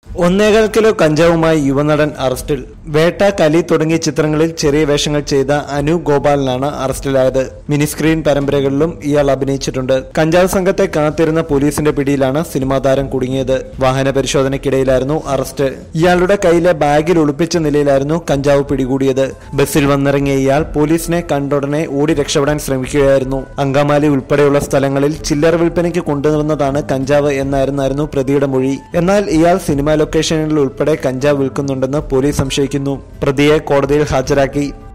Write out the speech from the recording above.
ഒന്നേകാൽ കിലോ കഞ്ചാവുമായി യുവനടൻ അറസ്റ്റിൽ വേട്ട കലി തുടങ്ങിയ ചിത്രങ്ങളിൽ ചെറിയ വേഷങ്ങൾ ചെയ്ത അനു ഗോപാലനാണ് അറസ്റ്റിലായത് മിനിസ്ക്രീൻ പരമ്പരകളിലും ഇയാൾ അഭിനയിച്ചിട്ടുണ്ട് കഞ്ചാവ് സംഘത്തെ കാത്തിരുന്ന പോലീസിന്റെ പിടിയിലാണ് സിനിമാ താരം കുടുങ്ങിയത് വാഹന പരിശോധനയ്ക്കിടയിലായിരുന്നു അറസ്റ്റ് ഇയാളുടെ കയ്യിലെ ബാഗിൽ ഒളിപ്പിച്ച നിലയിലായിരുന്നു കഞ്ചാവ് പിടികൂടിയത് ബസ്സിൽ വന്നിറങ്ങിയ ഇയാൾ പോലീസിനെ കണ്ടുടനെ ഓടി രക്ഷപ്പെടാൻ ശ്രമിക്കുകയായിരുന്നു അങ്കമാലി ഉൾപ്പെടെയുള്ള സ്ഥലങ്ങളിൽ ചില്ലറ വിൽപ്പനയ്ക്ക് കൊണ്ടുവന്നതാണ് കഞ്ചാവ് എന്നായിരുന്നായിരുന്നു പ്രതിയുടെ മൊഴി എന്നാൽ ഇയാൾ സിനിമാ ലൊക്കേഷനുകളിൽ ഉൾപ്പെടെ കഞ്ചാവ് വിൽക്കുന്നുണ്ടെന്ന് പോലീസ് സംശയിക്കുന്നു പ്രതിയെ കോടതിയിൽ ഹാജരാക്കി